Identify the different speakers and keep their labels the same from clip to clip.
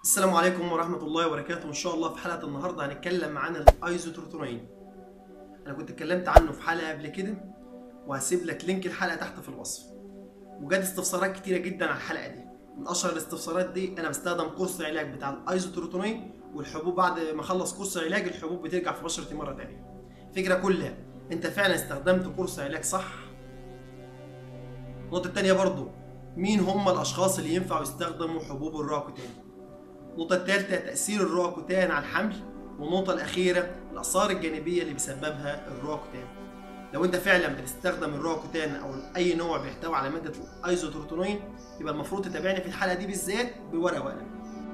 Speaker 1: السلام عليكم ورحمة الله وبركاته إن شاء الله في حلقة النهاردة هنتكلم عن الأيزوتروتونين أنا كنت اتكلمت عنه في حلقة قبل كده وهسيب لك لينك الحلقة تحت في الوصف وجات استفسارات كتيرة جدا على الحلقة دي من أشهر الاستفسارات دي أنا بستخدم كورس العلاج بتاع الأيزوتروتونين والحبوب بعد ما أخلص كورس العلاج الحبوب بترجع في بشرتي مرة تانية الفكرة كلها أنت فعلا استخدمت كورس علاج صح؟ النقطة التانية برضو مين هم الأشخاص اللي ينفعوا يستخدموا حبوب الراكوتين؟ النقطة الثالثة تأثير الراكوتان على الحمل والنقطة الأخيرة الآثار الجانبية اللي بيسببها الراكوتان لو أنت فعلا بتستخدم الراكوتان أو أي نوع بيحتوي على مادة الأيزوتروتونين يبقى المفروض تتابعني في الحلقة دي بالذات بورقة وقلم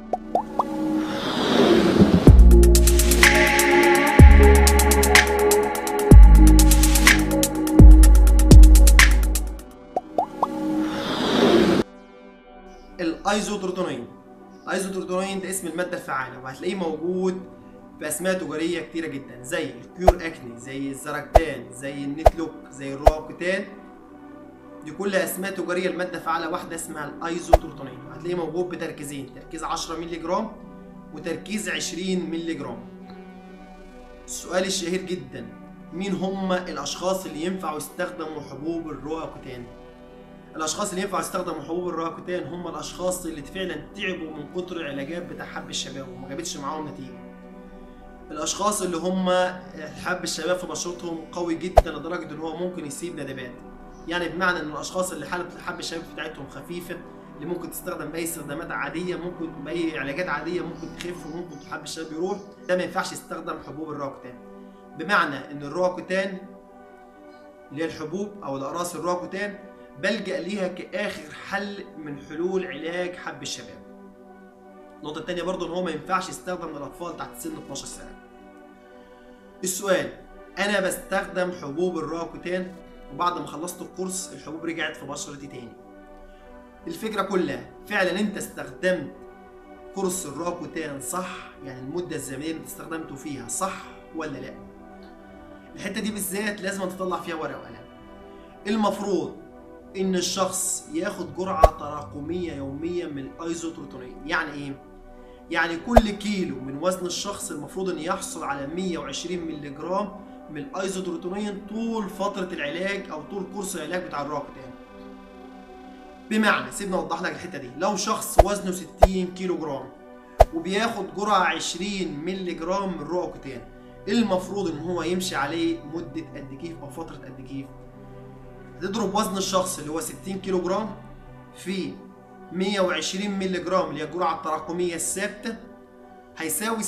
Speaker 1: الايزوتروتونين الايزوتروتونين ده اسم الماده الفعاله وهتلاقيه موجود باسماء تجاريه كتيره جدا زي الكيور اكني زي الزراكتان زي النيتلوك زي الروكوتان دي كلها اسماء تجاريه الماده فعاله واحده اسمها الايزوتروتونين هتلاقيه موجود بتركيزين تركيز 10 مللي جرام وتركيز 20 مللي جرام السؤال الشهير جدا مين هم الاشخاص اللي ينفعوا يستخدموا حبوب الروكوتان الاشخاص اللي ينفع يستخدموا حبوب الراكوتان هم الاشخاص اللي فعلا تعبوا من كتر العلاجات بتاع حب الشباب وما جابتش معاهم نتيجه الاشخاص اللي هم حب الشباب في بشرتهم قوي جدا لدرجه ان هو ممكن يسيب ندبات يعني بمعنى ان الاشخاص اللي حاله حب الشباب بتاعتهم خفيفه اللي ممكن تستخدم باي استخدامات عاديه ممكن باي علاجات عاديه ممكن تخف وممكن حب الشباب يروح ده ما ينفعش يستخدم حبوب الراكوتان بمعنى ان الراكوتان اللي هي الحبوب او الاقراص الراكوتان بلجأ ليها كآخر حل من حلول علاج حب الشباب. النقطة التانية برضه إن هو ما ينفعش يستخدم للأطفال تحت سن 12 سنة. السؤال أنا بستخدم حبوب الراكوتان وبعد ما خلصت الكورس الحبوب رجعت في بشرتي تاني. الفكرة كلها فعلا أنت استخدمت كورس الراكوتان صح؟ يعني المدة الزمنية اللي استخدمته فيها صح ولا لأ؟ الحتة دي بالذات لازم تطلع فيها ورقة وقلم. المفروض ان الشخص ياخد جرعه تراكميه يوميا من الايزوتروتونين يعني ايه يعني كل كيلو من وزن الشخص المفروض ان يحصل على 120 مللي جرام من الايزوتروتونين طول فتره العلاج او طول كورس العلاج بتاع الراكوتان بمعنى سيبنا اوضح لك الحته دي لو شخص وزنه 60 كيلو جرام وبياخد جرعه 20 مللي جرام من الراكوتان المفروض ان هو يمشي عليه مده قد كيف او فتره قد كيف تضرب وزن الشخص اللي هو 60 كيلو جرام في 120 مللي جرام اللي هي الجرعه التراكميه الثابته هيساوي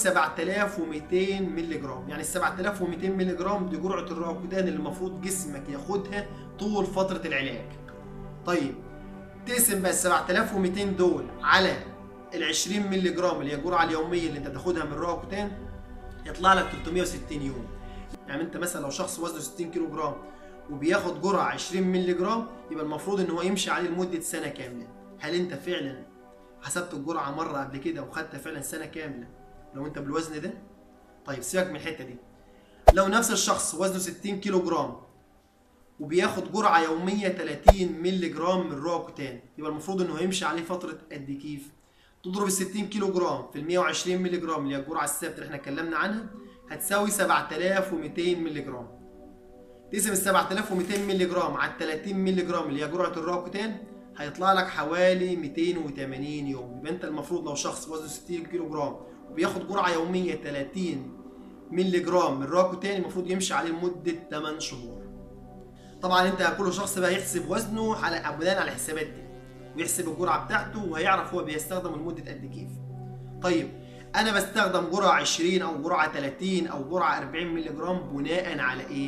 Speaker 1: 7200 مللي جرام يعني ال 7200 مللي جرام دي جرعه الراكودان اللي المفروض جسمك ياخدها طول فتره العلاج طيب تقسم بقى ال 7200 دول على ال 20 مللي جرام اللي هي الجرعه اليوميه اللي انت تاخدها من الراكودان يطلع لك 360 يوم يعني انت مثلا لو شخص وزنه 60 كيلو جرام وبياخد جرعه 20 مللي جرام يبقى المفروض ان هو يمشي عليه لمده سنه كامله هل انت فعلا حسبت الجرعه مره قبل كده وخدت فعلا سنه كامله لو انت بالوزن ده طيب سيبك من الحته دي لو نفس الشخص وزنه 60 كيلو جرام وبياخد جرعه يوميه 30 مللي جرام من راكوتان يبقى المفروض انه يمشي عليه فتره قد كيف تضرب ال 60 كيلو جرام في ال 120 مللي جرام اللي هي الجرعه الثابته اللي احنا اتكلمنا عنها هتساوي 7200 مللي جرام تقسم ال 7200 مللي جرام على ال 30 مللي جرام اللي هي جرعه الراكوتان هيطلع لك حوالي 280 يوم يبقى انت المفروض لو شخص وزنه 60 كيلو جرام وبياخد جرعه يوميه 30 مللي جرام من راكوتان المفروض يمشي عليه لمده 8 شهور طبعا انت كل شخص بقى يحسب وزنه على بناء على الحسابات دي ويحسب الجرعه بتاعته وهيعرف هو بيستخدم لمده قد كيف طيب انا بستخدم جرعه 20 او جرعه 30 او جرعه 40 مللي جرام بناء على ايه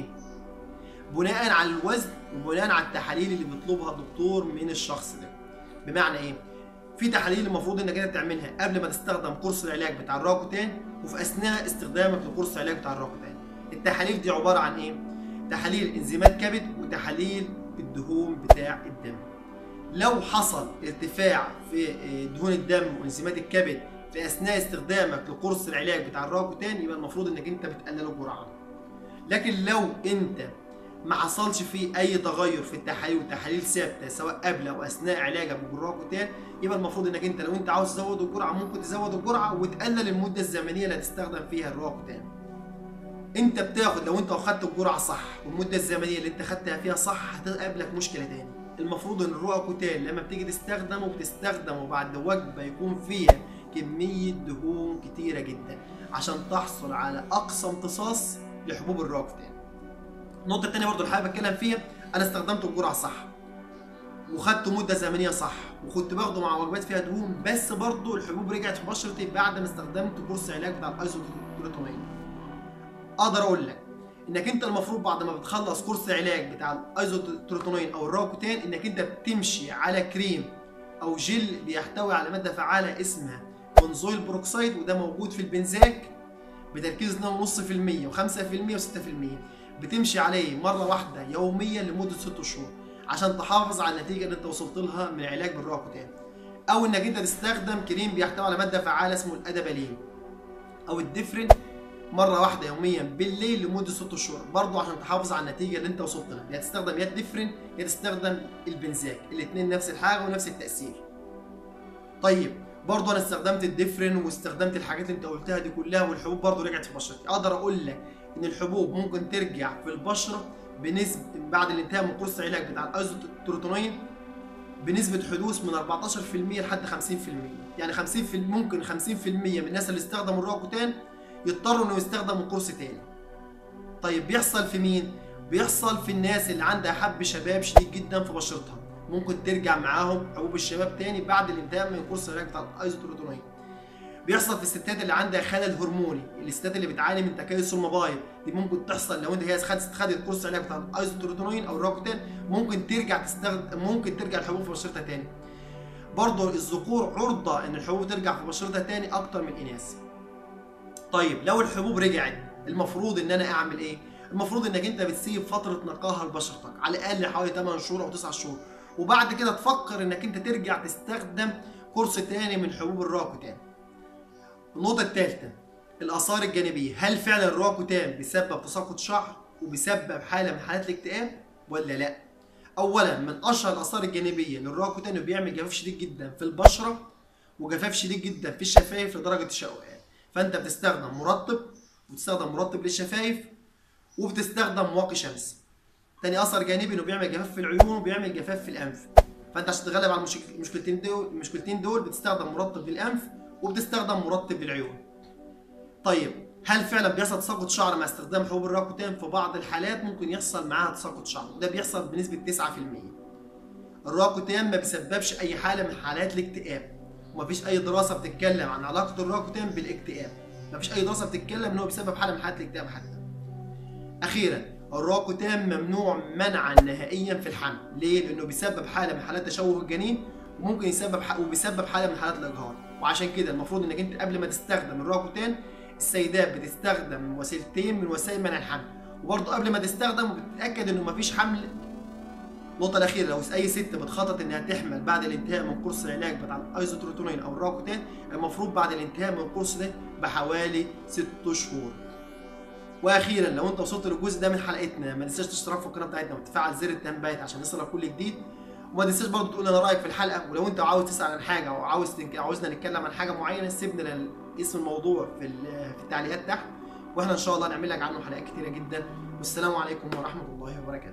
Speaker 1: بناء على الوزن وبناء على التحاليل اللي بيطلبها الدكتور من الشخص ده بمعنى ايه في تحاليل المفروض انك انت تعملها قبل ما تستخدم كورس العلاج بتاع الراكوتان وفي اثناء استخدامك لكورس العلاج بتاع الراكوتان التحاليل دي عباره عن ايه تحاليل انزيمات كبد وتحاليل الدهون بتاع الدم لو حصل ارتفاع في دهون الدم وانزيمات الكبد في اثناء استخدامك لكورس العلاج بتاع الراكوتان يبقى المفروض انك انت بتقلل الجرعه لكن لو انت ما حصلش فيه اي تغير في التحاليل والتحاليل ثابته سواء قبل او اثناء علاجك بالجراكوتان يبقى المفروض انك انت لو انت عاوز تزود الجرعه ممكن تزود الجرعه وتقلل المده الزمنيه اللي هتستخدم فيها الرواكوتان انت بتاخد لو انت اخدت الجرعه صح والمده الزمنيه اللي انت خدتها فيها صح هتقابلك مشكله تاني المفروض ان الرواكوتان لما بتيجي تستخدمه بتستخدمه بعد وجبه يكون فيها كميه دهون كتيره جدا عشان تحصل على اقصى امتصاص لحبوب الرواكوتان النقطه التانيه برضو اللي حابب اتكلم فيها انا استخدمت الجرعه صح وخدت مده زمنيه صح وكنت باخده مع وجبات فيها دهون بس برضو الحبوب رجعت في بشرتي بعد ما استخدمت كورس علاج بتاع الايزوتريتونين اقدر اقول لك انك انت المفروض بعد ما بتخلص كورس علاج بتاع الايزوتريتونين او الراكوتان انك انت بتمشي على كريم او جل بيحتوي على ماده فعاله اسمها بنزويل بروكسيد وده موجود في البنزاك بتركيز 2.5% و5% و6% بتمشي عليه مره واحده يوميا لمده 6 شهور عشان تحافظ على النتيجه اللي انت وصلت لها من العلاج بالراكوتان او انك انت تستخدم كريم بيحتوي على ماده فعاله اسمه الادابالين او الديفرين مره واحده يوميا بالليل لمده 6 شهور برضه عشان تحافظ على النتيجه اللي انت وصلت لها يا تستخدم يا الديفرين يا تستخدم البنزاك الاثنين نفس الحاجه ونفس التاثير طيب برضه انا استخدمت الديفرين واستخدمت الحاجات اللي انت قلتها دي كلها والحبوب برضه رجعت في بشرتي اقدر اقول لك ان الحبوب ممكن ترجع في البشره بنسبه بعد الانتهاء من كورس العلاج بتاع الايزوتروتونين بنسبه حدوث من 14% لحد 50% يعني 50% ممكن 50% من الناس اللي استخدموا الراكوتان يضطروا انه يستخدموا كورس تاني طيب بيحصل في مين بيحصل في الناس اللي عندها حب شباب شديد جدا في بشرتها ممكن ترجع معاهم حبوب الشباب تاني بعد الانتهاء من كورس العلاج بتاع الايزوتروتونين بيحصل في الستات اللي عندها خلل هرموني الستات اللي بتعاني من تكيس المبايض دي ممكن تحصل لو انت هي خدت خدت كورس علاج بتاع الايزوتروتونين او الراكوتين ممكن ترجع تستخدم ممكن ترجع الحبوب في بشرتها تاني برضه الذكور عرضه ان الحبوب ترجع في بشرتها تاني اكتر من الاناث طيب لو الحبوب رجعت المفروض ان انا اعمل ايه المفروض انك انت بتسيب فتره نقاها لبشرتك على الاقل حوالي 8 شهور او 9 شهور وبعد كده تفكر انك انت ترجع تستخدم كورس تاني من حبوب الراكوتان النقطه الثالثه الاثار الجانبيه هل فعلا الراكوتان بيسبب تساقط شعر وبيسبب حاله من حالات الاكتئاب ولا لا اولا من اشهر الاثار الجانبيه للراكوتان انه بيعمل جفاف شديد جدا في البشره وجفاف شديد جدا في الشفايف لدرجه الشقوقات فانت بتستخدم مرطب وبتستخدم مرطب للشفايف وبتستخدم واقي شمس تاني اثر جانبي انه بيعمل جفاف في العيون وبيعمل جفاف في الانف فانت عشان تتغلب على المشكلتين دول المشكلتين دول بتستخدم مرطب للانف وبتستخدم مرطب للعيون طيب هل فعلا بيحصل تساقط شعر مع استخدام حبوب الراكوتان في بعض الحالات ممكن يحصل معاها تساقط شعر وده بيحصل بنسبه 9% الراكوتان ما بيسببش اي حاله من حالات الاكتئاب ومفيش اي دراسه بتتكلم عن علاقه الراكوتان بالاكتئاب مفيش اي دراسه بتتكلم ان هو بيسبب حاله من حالات الاكتئاب حتى اخيرا الراكوتان ممنوع منعا نهائيا في الحمل ليه لانه بيسبب حاله من حالات تشوه الجنين وممكن يسبب ح... وبيسبب حاله من حالات الاجهاض وعشان كده المفروض انك انت قبل ما تستخدم الراكوتان السيدات بتستخدم وسيلتين من وسائل منع الحمل وبرضه قبل ما تستخدم بتتاكد انه مفيش حمل النقطة الأخيرة لو أي ست بتخطط إنها تحمل بعد الانتهاء من كورس العلاج بتاع الأيزوتروتونين أو الراكوتين المفروض بعد الانتهاء من الكورس ده بحوالي ست شهور. وأخيرا لو أنت وصلت للجزء ده من حلقتنا ما تنساش تشترك في القناة بتاعتنا وتفعل زر التنبيهات عشان يصلك كل جديد وما تنساش برضه تقول لنا رأيك في الحلقة ولو أنت عاوز تسأل عن حاجة أو عاوز تنك... عاوزنا نتكلم عن حاجة معينة سيبنا اسم الموضوع في في التعليقات تحت واحنا إن شاء الله نعمل لك عنه حلقات كتيرة جدا والسلام عليكم ورحمة الله وبركاته.